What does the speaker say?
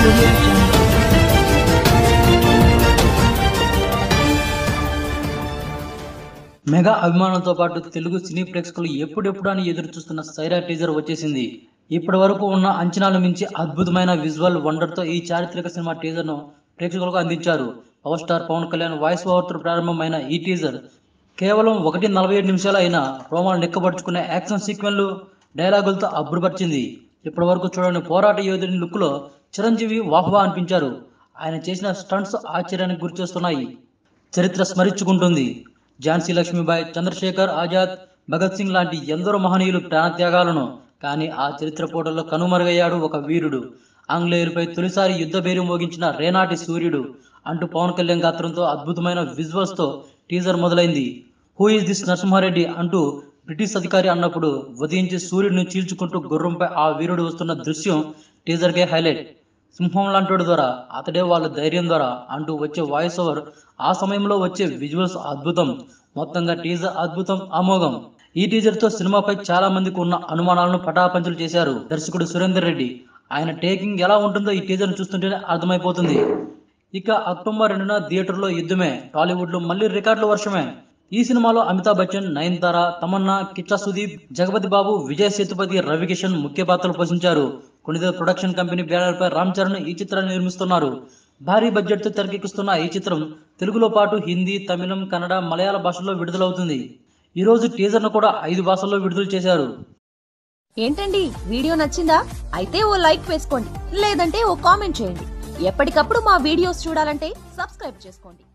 audio jungle. Mega అభిమానులతో పాటు తెలుగు సినీ ప్రేక్షకులు ఎప్పుడెప్పుడు అని ఎదురు చూస్తున్న సైరా టీజర్ వచ్చేసింది ఇప్పటి వరకు ఉన్న అంచనాలు మించి అద్భుతమైన విజువల్ వండర్తో ఈ చారిత్రక సినిమా టీజర్ను ప్రేక్షకులకు అందించారు power star Pawan Kalyan voice ఓవర్తో ప్రారంభమైన ఈ టీజర్ కేవలం ఒకటి నలభై ఏడు నిమిషాలు అయినా రోమాలు నిక్కబడుచుకునే యాక్షన్ సీక్వెన్లు డైలాగులతో అబ్బురపరిచింది ఇప్పటి వరకు చూడని పోరాట యోధుని లుక్లో చిరంజీవి వాహ్వా అనిపించారు ఆయన చేసిన స్టంట్స్ ఆశ్చర్యానికి గురిచేస్తున్నాయి చరిత్ర స్మరించుకుంటుంది ఝాన్సీ లక్ష్మీబాయి చంద్రశేఖర్ ఆజాద్ భగత్ సింగ్ లాంటి ఎందరో మహనీయులు ప్రాణత్యాగాలను కానీ ఆ చరిత్ర పోటల్లో కనుమరుగయ్యాడు ఒక వీరుడు ఆంగ్లేయులపై తొలిసారి యుద్ధ బేరి మోగించిన రేనాటి సూర్యుడు అంటూ పవన్ కళ్యాణ్ గాత్రంతో అద్భుతమైన విజువల్స్ తో టీజర్ మొదలైంది హూ ఇస్ దిస్ నరసింహారెడ్డి అంటూ బ్రిటిష్ అధికారి అన్నప్పుడు ఉదయించి సూర్యుడిని చీల్చుకుంటూ గుర్రంపై ఆ వీరుడు వస్తున్న దృశ్యం టీజర్కే హైలైట్ సింహం లాంటి ద్వారా అతడే వాళ్ళ ధైర్యం ద్వారా అంటూ వచ్చే వాయిస్ ఓవర్ ఆ సమయంలో వచ్చే విజువల్స్ అద్భుతం మొత్తంగా టీజర్ అద్భుతం అమోఘం ఈ టీజర్ తో సినిమాపై చాలా మందికి ఉన్న అనుమానాలను పటాపంచలు చేశారు దర్శకుడు సురేందర్ రెడ్డి ఆయన టేకింగ్ ఎలా ఉంటుందో ఈ టీజర్ చూస్తుంటేనే అర్థమైపోతుంది ఇక అక్టోబర్ రెండున థియేటర్లో యుద్ధమే టాలీవుడ్ లో మళ్ళీ రికార్డుల వర్షమే ఈ సినిమాలో అమితాబ్ బచ్చన్ నయనతార తమన్నా కిచ్చా సుదీప్ జగపతి బాబు విజయ్ సేతుపతి రవికిషన్ ముఖ్య పాత్రలు పోషించారు కొనిదే ప్రొడక్షన్ కంపెనీ బ్యానర్ పై రామ్ చరణ్ ఈ చిత్రాన్ని నిర్మిస్తున్నారు భారీ బడ్జెట్ తో తెరకెక్కిస్తున్న ఈ చిత్రం తెలుగులో పాటు హిందీ తమిళం కన్నడ మలయాళ భాషల్లో విడుదలవుతుంది ఈ రోజు టీజర్ ను కూడా ఐదు భాషల్లో విడుదల చేశారు ఏంటండి వీడియో నచ్చిందా అయితే ఓ లైక్ వేసుకోండి లేదంటే ఓ కామెంట్ చేయండి ఎప్పటికప్పుడు మా వీడియోస్ చూడాలంటే సబ్స్క్రైబ్ చేసుకోండి